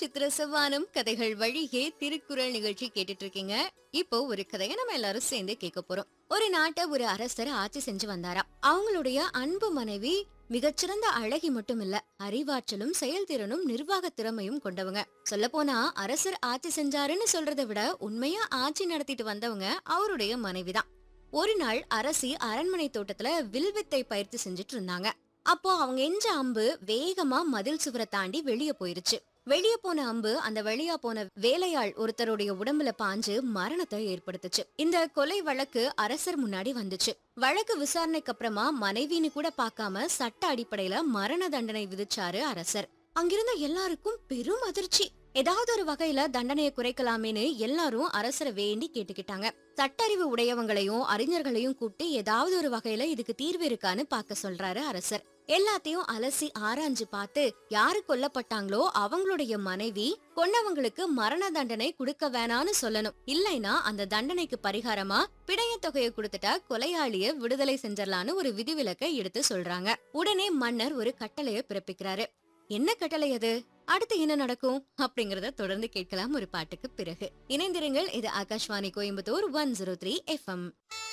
சித்திர செவ்வானம் கதைகள் வழியே திருக்குறள் நிகழ்ச்சி கேட்டுட்டு இருக்கீங்க இப்போ ஒரு கதையை நம்ம எல்லாரும் சேர்ந்து கேட்க போறோம் ஒரு நாட்டை ஒரு அரசர் ஆட்சி செஞ்சு வந்தாராம் அவங்களுடைய அன்பு மனைவி மிகச்சிறந்த அழகி மட்டும் இல்ல அறிவாற்றலும் செயல்திறனும் நிர்வாக திறமையும் கொண்டவங்க சொல்ல போனா அரசர் ஆட்சி செஞ்சாருன்னு சொல்றதை விட உண்மையா ஆட்சி நடத்திட்டு வந்தவங்க அவருடைய மனைவிதான் ஒரு நாள் அரசி அரண்மனை தோட்டத்துல வில்வித்தை பயிற்சி செஞ்சுட்டு இருந்தாங்க அப்போ அவங்க எஞ்ச அம்பு வேகமா மதில் சுவரை தாண்டி வெளியே போயிருச்சு வெளியே போன அம்பு அந்த வழியா போன வேலையாள் ஒருத்தருடைய உடம்புல பாஞ்சு மரணத்தை ஏற்படுத்துச்சு இந்த கொலை வழக்கு அரசர் முன்னாடி வந்துச்சு வழக்கு விசாரணைக்கு அப்புறமா மனைவின்னு கூட பார்க்காம சட்ட அடிப்படையில மரண தண்டனை விதிச்சாரு அரசர் அங்கிருந்த எல்லாருக்கும் பெரும் அதிர்ச்சி ஏதாவது ஒரு வகையில தண்டனையை குறைக்கலாமேன்னு எல்லாரும் அரசரை வேண்டி கேட்டுக்கிட்டாங்க சட்டறிவு உடையவங்களையும் அறிஞர்களையும் கூப்பிட்டு ஏதாவது ஒரு வகையில இதுக்கு தீர்வு இருக்கான்னு பார்க்க சொல்றாரு அரசர் எல்லாத்தையும் அலசி ஆராய்ஞ்சு பார்த்து யாரு கொல்லப்பட்டாங்களோ அவங்களுடைய மனைவி கொன்னவங்களுக்கு மரண தண்டனை கொடுக்க வேணான்னு சொல்லணும் இல்லைன்னா அந்த தண்டனைக்கு பரிகாரமா பிணைய தொகையை கொடுத்துட்டா கொலையாளிய விடுதலை செஞ்சிடலான்னு ஒரு விதிவிலக்கை எடுத்து சொல்றாங்க உடனே மன்னர் ஒரு கட்டளைய பிறப்பிக்கிறாரு என்ன கட்டளை அது அடுத்து என்ன நடக்கும் அப்படிங்கறத தொடர்ந்து கேட்கலாம் ஒரு பாட்டுக்கு பிறகு இணைந்திருங்கள் இது Akashvani Coimbatore one zero three FM